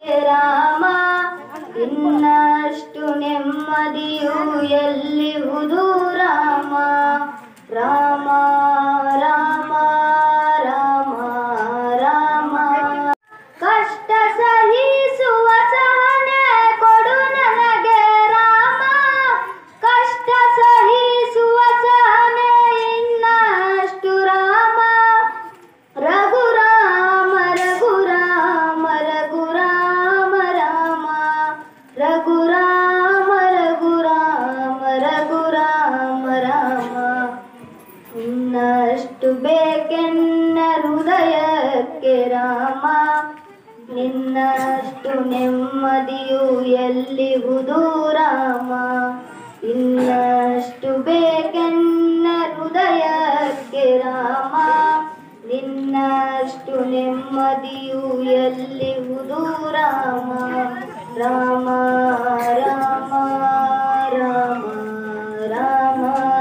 ರಾಮ ಇನ್ನಷ್ಟು ನೆಮ್ಮದಿಯು ಎಲ್ಲಿಹುದು ರಾಮ ರಾಮ ರಾಮ ರಾಮ ರಾಮ ಕಷ್ಟ ಸಹಿಸುವ ಸಹನೆ ಕೊಡು ನನಗೆ ರಾಮ ಕಷ್ಟ ಸಹಿಸುವ ಸಹನೆ ಇನ್ನಷ್ಟು ರಾಮ ರಘುರಾಮ ರಘುರಾಮ ರಘುರಾಮ ರಾಮ ರಘುರಾಮ ರಘುರಾಮ ರಘುರಾಮ ರಾಮ ಇನ್ನಷ್ಟು ಬೇಕೆನ್ನ ಹೃದಯಕ್ಕೆ ರಾಮ ನಿನ್ನಷ್ಟು ನೆಮ್ಮದಿಯು ಎಲ್ಲಿಹುದು ರಾಮ ಇನ್ನಷ್ಟು ಬೇಕೆನ್ನ ಹೃದಯಕ್ಕೆ ರಾಮ ನಿನ್ನಷ್ಟು ನೆಮ್ಮದಿಯು ಎಲ್ಲಿಹುದು ರಾಮ ರಾಮ ರಾಮ ರಾಮ ರಾಮ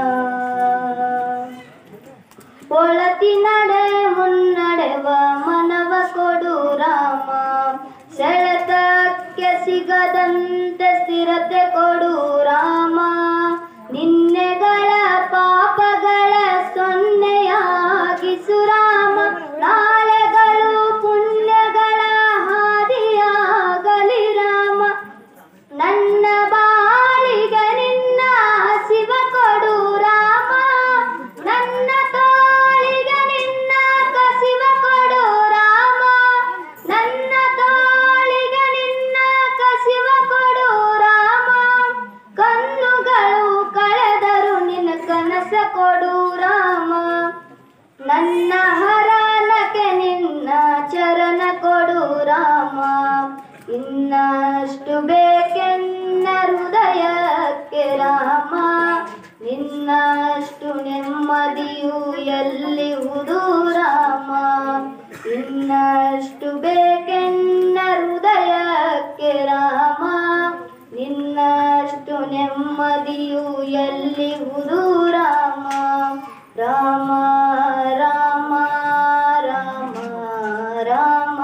ಒಳತಿ ನಡೆ ಮುನ್ನಡೆವ ಮನವ ಕೊಡು ರಾಮ ಸೆಳೆತಕ್ಕೆ ಸಿಗದಂತೆ ಸ್ಥಿರತೆ ಕೊಡು ರಾಮ ನಿನ್ನೆಗಳ ಪಾಪಗಳ ಸೊನ್ನೆಯಾಗಿಸು ರಾಮ ನಾಳೆಗಳು ಪುಣ್ಯಗಳ ಹಾದಿಯಾಗಲಿ ರಾಮ ನನ್ನ ಬಾಳಿಗೆ ನಿನ್ನ ಶಿವ ಕೊಡು ರಾಮ ನನ್ನ ತೋಳಿಗೆ ನಿನ್ನ ಕಸಿವ ಕೊಡು ರಾಮ ನನ್ನ ತೋಳಿಗೆ ನಿನ್ನ ಕಸಿವ ಕೊಡು ರಾಮ ಕಣ್ಣುಗಳು ಕಳೆದರು ನಿನ್ನ ಕನಸ ಕೊಡು ರಾಮ ನನ್ನ ಹರಣಕ್ಕೆ ನಿನ್ನ ಚರಣ ಕೊಡು ರಾಮ ಇನ್ನಷ್ಟು ಬೇಕೆನ್ನ ಹೃದಯಕ್ಕೆ ರಾಮ ನಿನ್ನಷ್ಟು ನೆಮ್ಮದಿಯು ಎಲ್ಲಿಹುದು ರಾಮ ಇನ್ನಷ್ಟು ಬೇಕೆನ್ನ ಹೃದಯಕ್ಕೆ ರಾಮ ನಿನ್ನಷ್ಟು ನೆಮ್ಮದಿಯು ಎಲ್ಲಿಹುದು ರಾಮ ರಾಮ ರಾಮ ರಾಮ ರಾಮ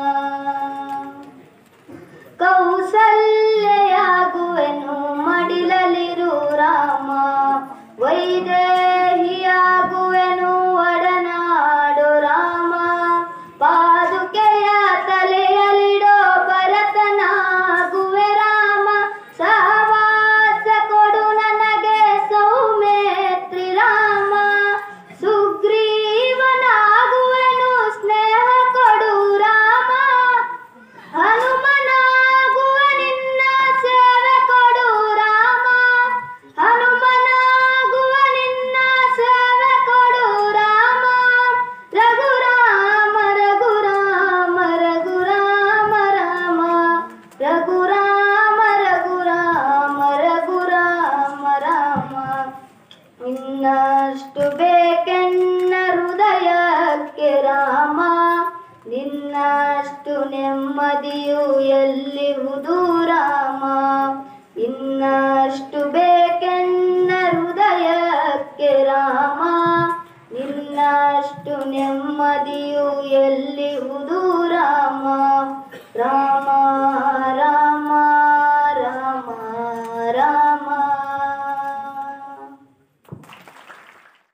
ಕೌಸಲ್ಯಾಗುವೆನು ಮಡಿಲಲಿರು ರಾಮ ವೈದೇಹಿಯಾಗುವೆನು ಒಡನಾಡು ರಾಮ ಪಾದುಕೆಯ ತಲೆಯಲಿಡೋ ಭರತನಾಗುವೆ ರಾಮ ಸಹವಾಸ ಕೊಡು ನನಗೆ ಸೌಮೇತ್ರಿ ರಾಮ ಸುಗ್ರೀವನಾಗುವೆನು ಸ್ನೇಹ ಕೊಡು ರಾಮ ಹನುಮನಾಗುವ ನಿನ್ನ ಸೇವೆ ಕೊಡು ರಾಮ ಹನುಮನಾಗುವ ನಿನ್ನ ಸೇವೆ ಕೊಡು ರಾಮ ರಘುರಾಮ ರಘುರಾಮ ರಘುರಾಮ ರಾಮ ರಘುರಾಮ ರಘುರಾಮ ರಘುರಾಮ ರಾಮ ಇನ್ನಷ್ಟು ಬೇಕೆನ್ನ ಹೃದಯಕ್ಕೆ ರಾಮ ನಿನ್ನಷ್ಟು ನೆಮ್ಮದಿಯು ಎಲ್ಲಿಹುದು ರಾಮ ಇನ್ನಷ್ಟು ಬೇಕೆನ್ನ ಹೃದಯಕ್ಕೆ ರಾಮ ನಿನ್ನಷ್ಟು ನೆಮ್ಮದಿಯು ಎಲ್ಲಿಹುದು ರಾಮ ರಾಮ ರಾಮ